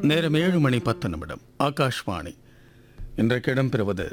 நேரம் ஏழு மணி பத்து நிமிடம் ஆகாஷ்வாணி இன்றைக்கு இடம்பெறுவது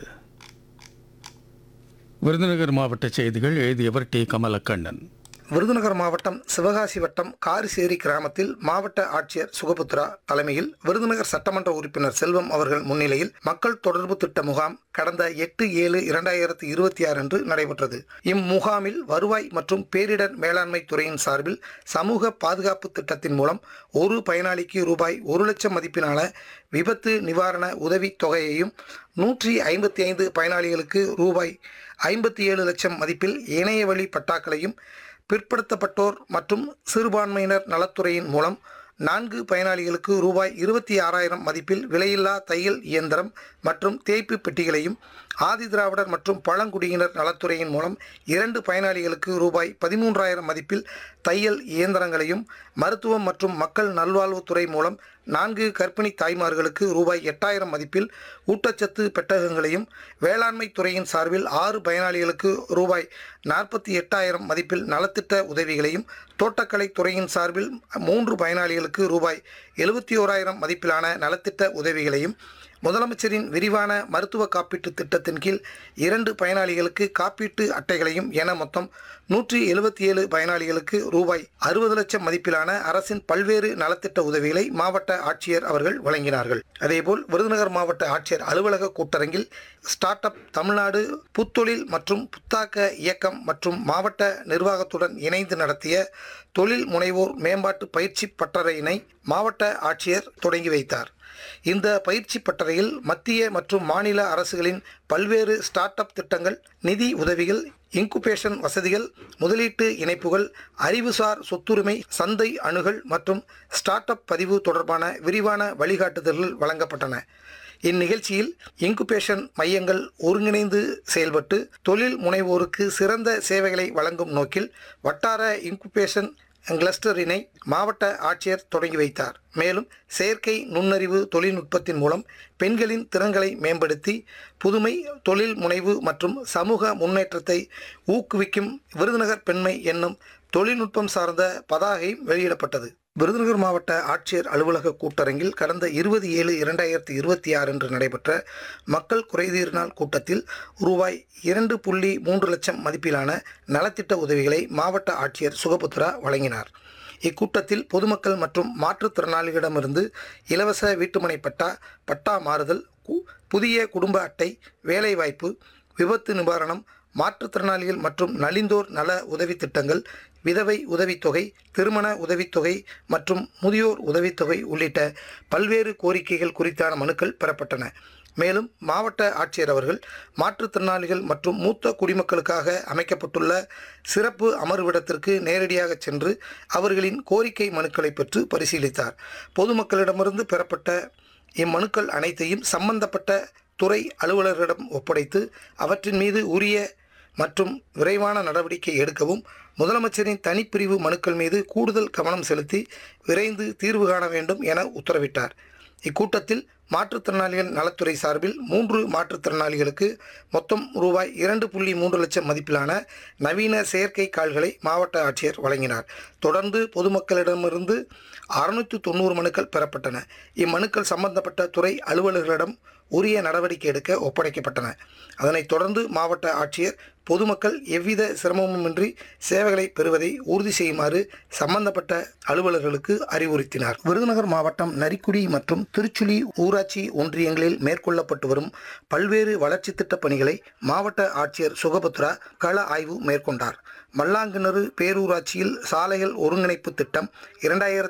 விருதுநகர் மாவட்ட செய்திகள் எழுதியவர் டி கமலக்கண்ணன் விருதுநகர் மாவட்டம் சிவகாசி வட்டம் காரிசேரி கிராமத்தில் மாவட்ட ஆட்சியர் சுகபுத்ரா தலைமையில் விருதுநகர் சட்டமன்ற உறுப்பினர் செல்வம் அவர்கள் முன்னிலையில் மக்கள் தொடர்பு திட்ட முகாம் கடந்த எட்டு ஏழு இரண்டாயிரத்தி இருபத்தி ஆறு அன்று நடைபெற்றது இம்முகாமில் வருவாய் மற்றும் பேரிடர் மேலாண்மை துறையின் சார்பில் சமூக பாதுகாப்பு திட்டத்தின் மூலம் ஒரு பயனாளிக்கு ரூபாய் ஒரு லட்சம் மதிப்பிலான விபத்து நிவாரண உதவித் தொகையையும் நூற்றி ஐம்பத்தி ஐந்து பயனாளிகளுக்கு ரூபாய் ஐம்பத்தி ஏழு லட்சம் மதிப்பில் இணைய வழி பட்டாக்களையும் பிற்படுத்தப்பட்டோர் மற்றும் சிறுபான்மையினர் நலத்துறையின் மூலம் நான்கு பயனாளிகளுக்கு ரூபாய் இருபத்தி ஆறாயிரம் மதிப்பில் விலையில்லா தையல் இயந்திரம் மற்றும் தேய்ப்பு பெட்டிகளையும் ஆதி திராவிடர் மற்றும் பழங்குடியினர் நலத்துறையின் மூலம் இரண்டு பயனாளிகளுக்கு ரூபாய் பதிமூன்றாயிரம் மதிப்பில் தையல் இயந்திரங்களையும் மருத்துவம் மற்றும் மக்கள் நல்வாழ்வுத்துறை மூலம் நான்கு கர்ப்பிணி தாய்மார்களுக்கு ரூபாய் எட்டாயிரம் மதிப்பில் ஊட்டச்சத்து பெட்டகங்களையும் வேளாண்மை துறையின் சார்பில் ஆறு பயனாளிகளுக்கு ரூபாய் நாற்பத்தி எட்டாயிரம் மதிப்பில் நலத்திட்ட உதவிகளையும் தோட்டக்கலை துறையின் சார்பில் மூன்று பயனாளிகளுக்கு ரூபாய் எழுபத்தி ஓராயிரம் மதிப்பிலான நலத்திட்ட உதவிகளையும் முதலமைச்சரின் விரிவான மருத்துவ காப்பீட்டு திட்டத்தின் கீழ் இரண்டு பயனாளிகளுக்கு காப்பீட்டு அட்டைகளையும் என மொத்தம் நூற்றி எழுபத்தி ஏழு பயனாளிகளுக்கு ரூபாய் அறுபது லட்சம் மதிப்பிலான அரசின் பல்வேறு நலத்திட்ட உதவிகளை மாவட்ட ஆட்சியர் அவர்கள் வழங்கினார்கள் அதேபோல் விருதுநகர் மாவட்ட ஆட்சியர் அலுவலக கூட்டரங்கில் ஸ்டார்ட் அப் தமிழ்நாடு புத்தொழில் மற்றும் புத்தாக்க இயக்கம் மற்றும் மாவட்ட நிர்வாகத்துடன் இணைந்து நடத்திய தொழில் முனைவோர் மேம்பாட்டு பயிற்சி பட்டறையினை மாவட்ட ஆட்சியர் தொடங்கி வைத்தார் இந்த பயிற்சி பட்டறையில் மத்திய மற்றும் மாநில அரசுகளின் பல்வேறு ஸ்டார்ட் அப் திட்டங்கள் நிதி உதவிகள் இன்குபேஷன் வசதிகள் முதலீட்டு இணைப்புகள் அறிவுசார் சொத்துரிமை சந்தை அணுகல் மற்றும் ஸ்டார்ட் அப் பதிவு தொடர்பான விரிவான வழிகாட்டுதல்கள் வழங்கப்பட்டன இந்நிகழ்ச்சியில் இன்குபேஷன் மையங்கள் ஒருங்கிணைந்து செயல்பட்டு தொழில் முனைவோருக்கு சிறந்த சேவைகளை வழங்கும் நோக்கில் வட்டார இன்குபேஷன் கிளஸ்டரினை மாவட்ட ஆட்சியர் தொடங்கி வைத்தார் மேலும் செயற்கை நுண்ணறிவு தொழில்நுட்பத்தின் மூலம் பெண்களின் திறன்களை மேம்படுத்தி புதுமை தொழில் முனைவு மற்றும் சமூக முன்னேற்றத்தை ஊக்குவிக்கும் விருதுநகர் பெண்மை என்னும் தொழில்நுட்பம் சார்ந்த பதாகை வெளியிடப்பட்டது விருதுநகர் மாவட்ட ஆட்சியர் அலுவலக கூட்டரங்கில் கடந்த இருபது ஏழு இரண்டாயிரத்தி இருபத்தி ஆறு அன்று நடைபெற்ற மக்கள் குறைதீர் நாள் கூட்டத்தில் ரூபாய் இரண்டு புள்ளி மூன்று லட்சம் மதிப்பிலான நலத்திட்ட உதவிகளை மாவட்ட ஆட்சியர் சுகபுத்ரா வழங்கினார் இக்கூட்டத்தில் பொதுமக்கள் மற்றும் மாற்றுத்திறனாளிகளிடமிருந்து இலவச வீட்டுமனை பட்டா பட்டா மாறுதல் கு- புதிய குடும்ப அட்டை வேலைவாய்ப்பு விபத்து நிவாரணம் மாற்றுத்திறனாளிகள் மற்றும் நலிந்தோர் நல உதவித் திட்டங்கள் விதவை உதவித்தொகை திருமண உதவித்தொகை மற்றும் முதியோர் உதவித்தொகை உள்ளிட்ட பல்வேறு கோரிக்கைகள் குறித்தான மனுக்கள் பெறப்பட்டன மேலும் மாவட்ட ஆட்சியர் அவர்கள் மாற்றுத்திறனாளிகள் மற்றும் மூத்த குடிமக்களுக்காக அமைக்கப்பட்டுள்ள சிறப்பு அமர்விடத்திற்கு நேரடியாக சென்று அவர்களின் கோரிக்கை மனுக்களை பெற்று பரிசீலித்தார் பொதுமக்களிடமிருந்து பெறப்பட்ட இம்மனுக்கள் அனைத்தையும் சம்பந்தப்பட்ட துறை அலுவலர்களிடம் ஒப்படைத்து அவற்றின் மீது உரிய மற்றும் விரைவான நடவடிக்கை எடுக்கவும் முதலமைச்சரின் தனிப்பிரிவு மனுக்கள் மீது கூடுதல் கவனம் செலுத்தி விரைந்து தீர்வு காண வேண்டும் என உத்தரவிட்டார் இக்கூட்டத்தில் மாற்றுத்திறனாளிகள் நலத்துறை சார்பில் மூன்று மாற்றுத்திறனாளிகளுக்கு மொத்தம் ரூபாய் இரண்டு புள்ளி மூன்று லட்சம் மதிப்பிலான நவீன செயற்கை கால்களை மாவட்ட ஆட்சியர் வழங்கினார் தொடர்ந்து பொதுமக்களிடமிருந்து அறுநூற்று தொண்ணூறு மனுக்கள் பெறப்பட்டன இம்மனுக்கள் சம்பந்தப்பட்ட துறை அலுவலர்களிடம் உரிய நடவடிக்கை எடுக்க ஒப்படைக்கப்பட்டன அதனைத் தொடர்ந்து மாவட்ட ஆட்சியர் பொதுமக்கள் எவ்வித சிரமமுமின்றி சேவைகளை பெறுவதை உறுதி செய்யுமாறு சம்பந்தப்பட்ட அலுவலர்களுக்கு அறிவுறுத்தினார் விருதுநகர் மாவட்டம் நரிக்குடி மற்றும் திருச்சுழி ஊராட்சி ஒன்றியங்களில் மேற்கொள்ளப்பட்டு வரும் பல்வேறு வளர்ச்சி திட்டப் பணிகளை மாவட்ட ஆட்சியர் சுகபத்ரா கள ஆய்வு மேற்கொண்டார் மல்லாங்கிணறு பேரூராட்சியில் சாலைகள் ஒருங்கிணைப்பு திட்டம் இரண்டாயிரத்தி